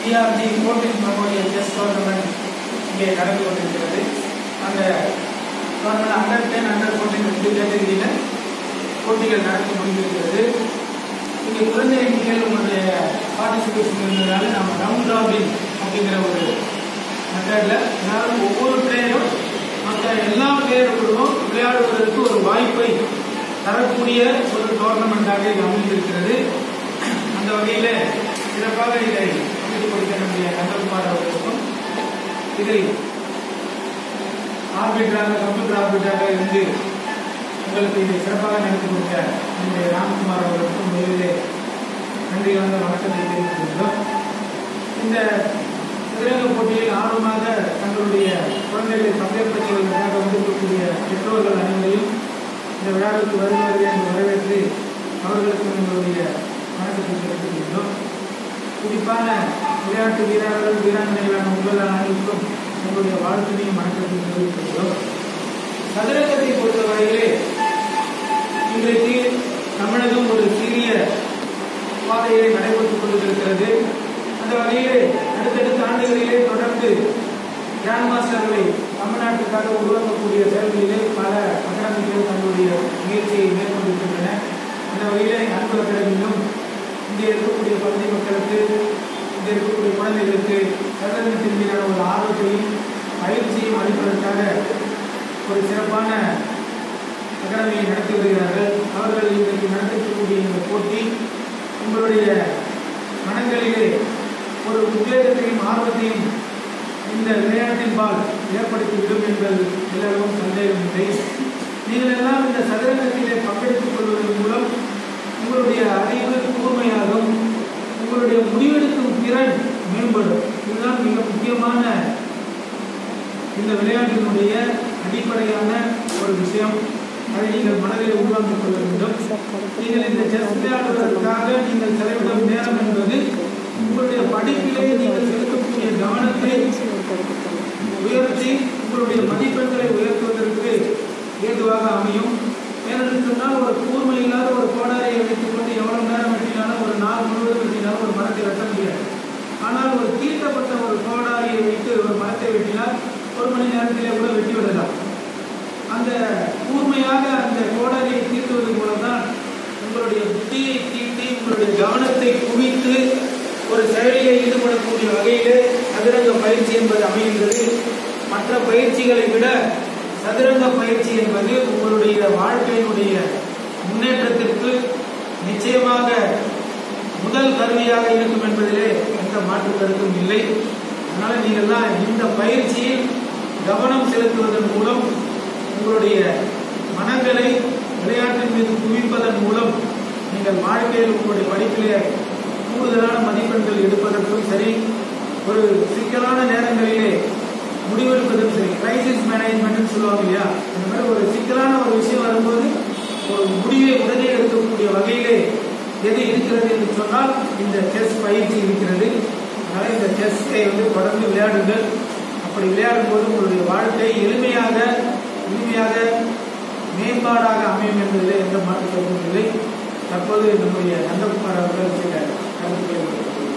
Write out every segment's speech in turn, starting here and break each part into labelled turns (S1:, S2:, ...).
S1: TRT sporting memorial chess tournament இங்கே நடந்து கொண்டிருக்கிறது அந்த tournament under ten under fourteen ரெண்டு கேட்டகரியில் போட்டிகள் நடத்தி முடிந்திருக்கிறது இங்கே குழந்தை எண்ணிக்கையில் உங்களுடைய பார்ட்டிசிபேஷன் இருந்ததுனால நம்ம ரவுண்ட் ராபின் அப்படிங்கிற ஒரு மெத்தடில் அதாவது ஒவ்வொரு பிளேயரும் மற்ற எல்லா பிளேயர்களும் விளையாடுவதற்கு ஒரு வாய்ப்பை தரக்கூடிய ஒரு டோர்னமெண்ட்டாக இது அமைந்திருக்கிறது அந்த வகையில் சிறப்பாக இதை அமைத்து கொடுத்த நம்முடைய நந்தகுமார் அவர்களுக்கும் இதை ஆர்பிட்டராக கம்ப்யூட்டர் ஆர்பிட்டராக இருந்து உங்களுக்கு இதை சிறப்பாக நடத்தி கொடுத்த நம்முடைய ராம்குமார் அவர்களுக்கும் முதலிலே நன்றி கலந்த வணக்கத்தை தெரிவித்துக் கொள்கிறோம் இந்த சதுரங்க போட்டியில் ஆர்வமாக தங்களுடைய குழந்தைகளை பங்கேற்பு செய்வதற்காக வந்திருக்கக்கூடிய பெற்றோர்கள் அனைவரையும் இந்த விழாவிற்கு வருவார்கள் என்று வரவேற்று அவர்களுக்கு எங்களுடைய வணக்கத்தை தெரிவித்துக் கொள்கிறோம் குறிப்பான விளையாட்டு வீரர்கள் வீராங்கனைகளான உங்கள் அனைவருக்கும் எங்களுடைய வாழ்த்தினையும் வணக்கத்தையும் தெரிவித்துக் கொள்கிறோம் சதுரங்கத்தை பொறுத்தவரையிலே இன்றைக்கு தமிழகம் ஒரு சிறிய பாதையை நடைபெற்றுக் கொண்டிருக்கிறது அந்த வகையிலே அடுத்தடுத்த ஆண்டுகளிலே தொடர்ந்து கிராண்ட் மாஸ்டர்களை தமிழ்நாட்டுக்காக உருவாக்கக்கூடிய செயல்களிலே பல அகாடமிகள் தங்களுடைய முயற்சியை மேற்கொண்டிருக்கின்றன அந்த வகையிலே அன்பு அகாடமியிலும் இங்கே இருக்கக்கூடிய பகுதி மக்களுக்கு இங்கே இருக்கக்கூடிய குழந்தைகளுக்கு சதுரங்கத்தின் மீதான ஒரு ஆர்வத்தையும் பயிற்சியும் அளிப்பதற்காக ஒரு சிறப்பான அகாடமியை நடத்தி வருகிறார்கள் அவர்கள் இன்றைக்கு நடத்தக்கூடிய இந்த போட்டி உங்களுடைய மனங்களிலே ஒரு உத்வேகத்தையும் ஆர்வத்தையும் இந்த விளையாட்டின்பால் ஏற்படுத்திவிடும் என்பது எல்லாரும் சந்தேகம் இல்லை நீங்கள் எல்லாம் இந்த சதுரங்கத்திலே பங்கெடுத்துக் கொள்வதன் மூலம் உங்களுடைய அறிவு கூர்மையாகும் உங்களுடைய முடிவெடுக்கும் திறன் மேம்படும் இதுதான் மிக முக்கியமான இந்த விளையாட்டினுடைய அடிப்படையான ஒரு விஷயம் அதை நீங்கள் மனதில் உருவாக்கிக் கொள்ள வேண்டும் நீங்கள் இந்த செஸ் விளையாடுவதற்காக நீங்கள் செலவிடும் நேரம் என்பது உங்களுடைய படிப்பிலே நீங்கள் செலுத்தக்கூடிய கவனத்தை உயர்த்தி உங்களுடைய மதிப்பெண்களை உயர்த்துவதற்கு ஏதுவாக அமையும் ஏனென்று சொன்னால் ஒரு கூர்மை இல்லாத ஒரு கோடாரியை வைத்துக் கொண்டு எவ்வளவு நேரம் வெட்டினாலும் ஒரு நாள் முழுவதும் வெட்டினாலும் ஒரு மரத்தை வெட்ட முடியாது ஆனால் ஒரு தீட்டப்பட்ட ஒரு கோடாரியை வைத்து ஒரு மரத்தை வெட்டினால் ஒரு மணி நேரத்திலே கூட வெட்டி விடலாம் அந்த கூர்மையாக அந்த கோடாரியை தீர்த்துவது மூலம்தான் உங்களுடைய புத்தியை தீட்டி உங்களுடைய கவனத்தை குவித்து ஒரு செயலிலே ஈடுபடக்கூடிய வகையிலே சதுரங்க பயிற்சி என்பது அமைகின்றது மற்ற பயிற்சிகளை விட சதுரங்க பயிற்சி என்பது உங்களுடைய வாழ்க்கையினுடைய முன்னேற்றத்திற்கு நிச்சயமாக முதல் கருவியாக இருக்கும் என்பதிலே எந்த மாற்று கருத்தும் இல்லை அதனால நீங்கள்லாம் இந்த பயிற்சியில் கவனம் செலுத்துவதன் மூலம் உங்களுடைய மனங்களை விளையாட்டின் மீது குவிப்பதன் மூலம் நீங்கள் வாழ்க்கையில் உங்களுடைய படிப்பிலே கூடுதலான மதிப்பெண்கள் எடுப்பதற்கும் சரி ஒரு சிக்கலான நேரங்களிலே முடிவெடுப்பதும் சரி கிரைசிஸ் மேனேஜ்மெண்ட்னு சொல்லுவாங்க இல்லையா இந்த மாதிரி ஒரு சிக்கலான ஒரு விஷயம் வரும்போது ஒரு முடிவை உடனே எடுக்கக்கூடிய வகையிலே எது இருக்கிறது என்று சொன்னால் இந்த செஸ் பயிற்சி இருக்கிறது அதனால் இந்த செஸ்ஸை வந்து தொடர்ந்து விளையாடுங்கள் அப்படி விளையாடும் போது உங்களுடைய வாழ்க்கை எளிமையாக இனிமையாக மேம்பாடாக அமையும் என்பதில் எந்த மாற்று கருத்தும் இல்லை தற்போது நம்முடைய நந்தகுமார் அவர்கள் சில கருத்துக்களை கொடுக்கிறார்.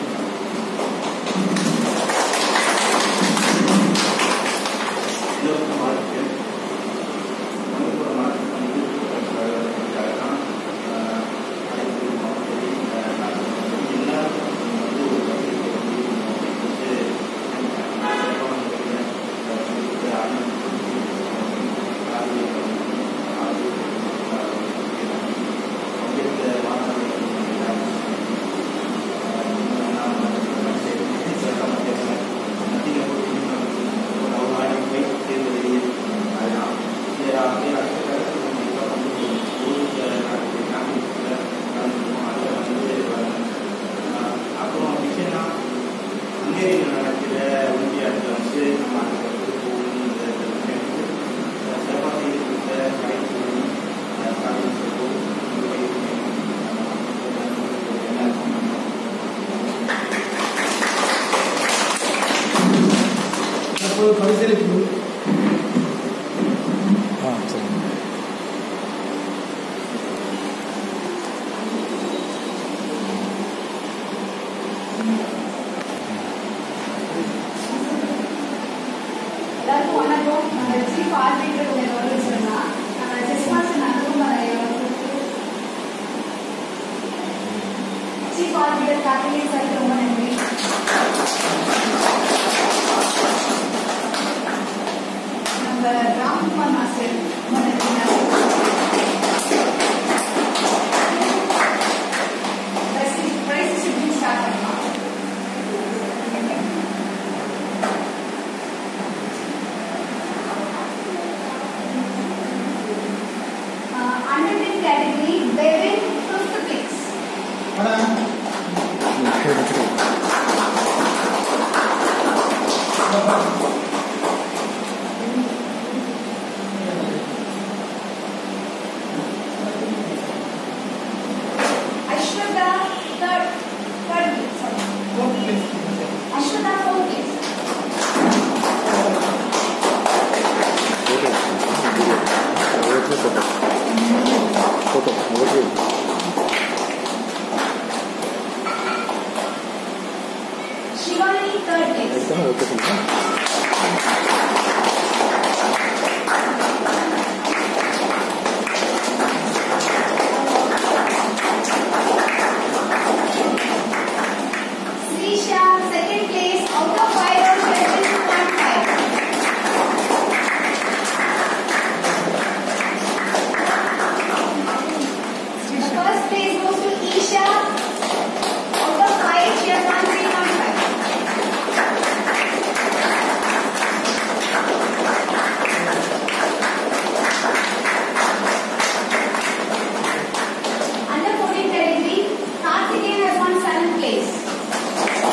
S2: எல்லோருக்கும் வாழ்த்துக்கள் நமக்கு ஒரு மாற்றம் வந்து அதுக்காக தான் ஆஹ், அனைத்து மக்களையும் இந்த நாட்டில் வந்து எல்லாருக்கும் வந்து ஒரு பத்திரிகை வந்து வந்து சிறப்பான முறையில் வந்து ஆனந்த் பங்கேற்ற மாணவர்கள் அப்புறம் விஷயம்னா ஹங்கேரியில் நடக்கிற ஒலிம்பியாட்டில் வந்து நம்ம அதுக்கு போகணும் இந்த விஷயத்துக்கு சிறப்பாக செய்து கொடுத்த கலைஞர்களும் கலைஞர்களுக்கும் எல்லாருக்கும்
S1: தற்போது பரிசீலிப்பு
S3: ஆ சரிங்க அப்படின்ற ஒரு ஒரு சொல்லலாம் நம்ம செஸ் மாஸ்டர் நகரும் சீஃப் ஆர்பிட்டர் கார்த்திகேயன் சார் ரொம்ப நன்றி நம்ம ராம்குமார் மாஸ்டர் ரொம்ப நன்றி பிரைஸ் டிஸ்ட்ரிபியூஷன் ஸ்டார்ட் பண்ணலாம் Uh, under the category, Bevin, fifth place.
S1: அதான்
S3: Ashwata, third, third place. Sorry.
S1: fourth place.
S3: Ashwata, fourth place.
S4: Photo ನೋಡ್ರಿ
S3: Shivani, third place.
S4: ಆಯ್ತಾ okay
S3: Srisha, second place. Out of five, out of seven, point five. The first place goes to Isha. Out of five, she has won three point five. Under 14 category, Karthikeyan has won seventh place.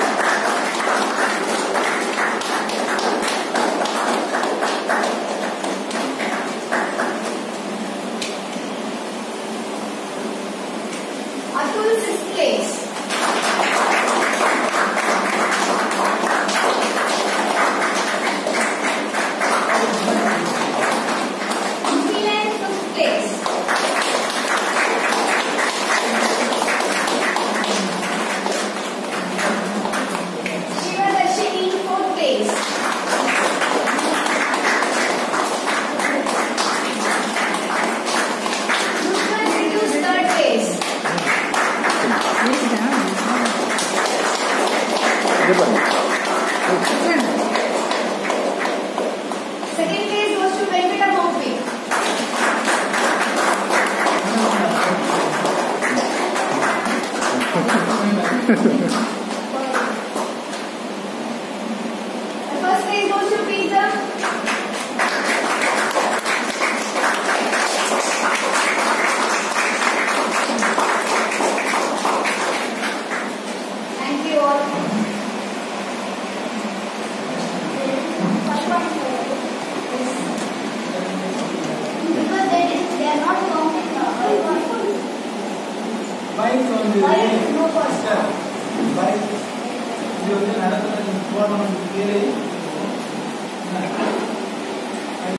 S3: Atul sixth place. Milan fifth place. Shivadarshini fourth place. Nusrat Ritu third place.
S4: ಇದೆ ಬನ್ನಿ
S3: Second place goes to Venkata Murthy. The first place goes to Peter. Thank you all. Because they, did- they are not counting uh,
S1: bike வந்து
S3: Why no first?
S1: Bike இது வந்து நடக்கிற tournament கீழே